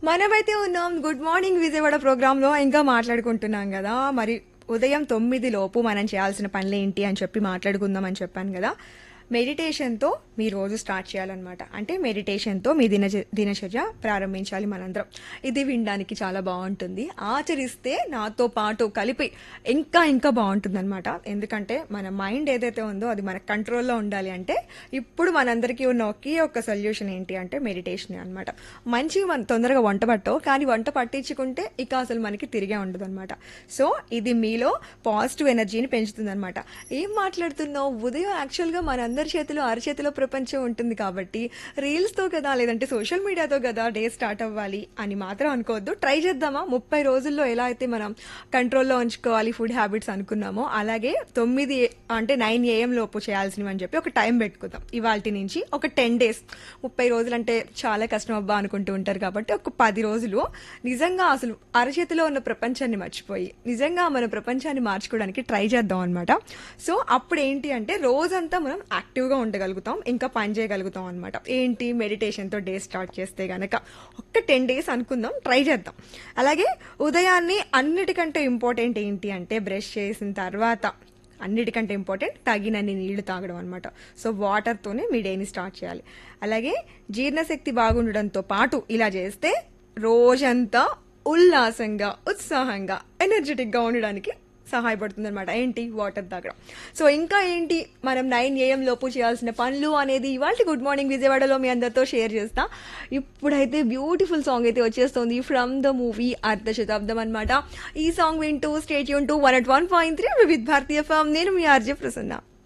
మనమైతే ఉన్నాం good morning Vijayawada programme లో ఇంకా మాట్లాడుకుంటున్నాం కదా మరి ఉదయం తొమ్మిది లోపు మనం చేయాల్సిన పనులు ఏంటి అని చెప్పి మాట్లాడుకుందాం అని చెప్పాను కదా మెడిటేషన్తో మీ రోజు స్టార్ట్ చేయాలన్నమాట అంటే మెడిటేషన్తో మీ దిన దినచర్య ప్రారంభించాలి మనందరం ఇది వినడానికి చాలా బాగుంటుంది ఆచరిస్తే నాతో పాటు కలిపి ఇంకా ఇంకా బాగుంటుంది అనమాట ఎందుకంటే మన మైండ్ ఏదైతే ఉందో అది మన కంట్రోల్లో ఉండాలి అంటే ఇప్పుడు మనందరికీ ఉన్న ఒకే ఒక్క సొల్యూషన్ ఏంటి అంటే మెడిటేషన్ అనమాట మంచి మన తొందరగా వంట పట్టవు కానీ వంట పట్టించుకుంటే ఇక అసలు మనకి తిరిగే ఉండదు అనమాట సో ఇది మీలో పాజిటివ్ ఎనర్జీని పెంచుతుంది అనమాట ఏం మాట్లాడుతున్నావు ఉదయం యాక్చువల్గా మనందరి చేతిలో అరచేతిలో ప్రపంచం ఉంటుంది కాబట్టి రీల్స్తో కదా లేదంటే సోషల్ మీడియాతో కదా డే స్టార్ట్ అవ్వాలి అని మాత్రం అనుకోవద్దు ట్రై చేద్దామా ముప్పై రోజుల్లో ఎలా అయితే మనం కంట్రోల్లో ఉంచుకోవాలి ఫుడ్ హ్యాబిట్స్ అనుకున్నామో అలాగే తొమ్మిది అంటే నైన్ ఏఎం లోపు చేయాల్సినవి అని చెప్పి ఒక టైం పెట్టుకుందాం ఇవాళ నుంచి ఒక టెన్ డేస్ ముప్పై రోజులు అంటే చాలా కష్టం అబ్బా అనుకుంటూ ఉంటారు కాబట్టి ఒక పది రోజులు నిజంగా అసలు అరచేతిలో ఉన్న ప్రపంచాన్ని మర్చిపోయి నిజంగా మన ప్రపంచాన్ని మార్చుకోవడానికి ట్రై చేద్దాం అనమాట సో అప్పుడు ఏంటి అంటే రోజంతా మనం యాక్టివ్గా ఉండగలుగుతాం ఇంకా పని చేయగలుగుతాం అనమాట ఏంటి మెడిటేషన్తో డే స్టార్ట్ చేస్తే గనక ఒక్క టెన్ డేస్ అనుకుందాం ట్రై చేద్దాం అలాగే ఉదయాన్నే అన్నిటికంటే ఇంపార్టెంట్ ఏంటి అంటే బ్రష్ చేసిన తర్వాత అన్నిటికంటే ఇంపార్టెంట్ తగినన్ని నీళ్లు తాగడం అనమాట సో వాటర్తోనే మీ డేని స్టార్ట్ చేయాలి అలాగే జీర్ణశక్తి బాగుండడంతో పాటు ఇలా చేస్తే రోజంతా ఉల్లాసంగా ఉత్సాహంగా ఎనర్జెటిక్గా ఉండడానికి సహాయపడుతుంది అనమాట ఏంటి వాటర్ తాగడం సో ఇంకా ఏంటి మనం నైన్ ఏఎం లోపు చేయాల్సిన పనులు అనేది ఇవాళ గుడ్ మార్నింగ్ విజయవాడలో మీ అందరితో షేర్ చేస్తా ఇప్పుడైతే బ్యూటిఫుల్ సాంగ్ అయితే వచ్చేస్తుంది ఫ్రమ్ ద మూవీ అర్ధ శతాబ్దం అనమాట ఈ సాంగ్ వింటూ స్టేట్ యూన్ two one at one point three with భారతీయ ఫామ్ నేను మీ ఆర్జే ప్రసన్న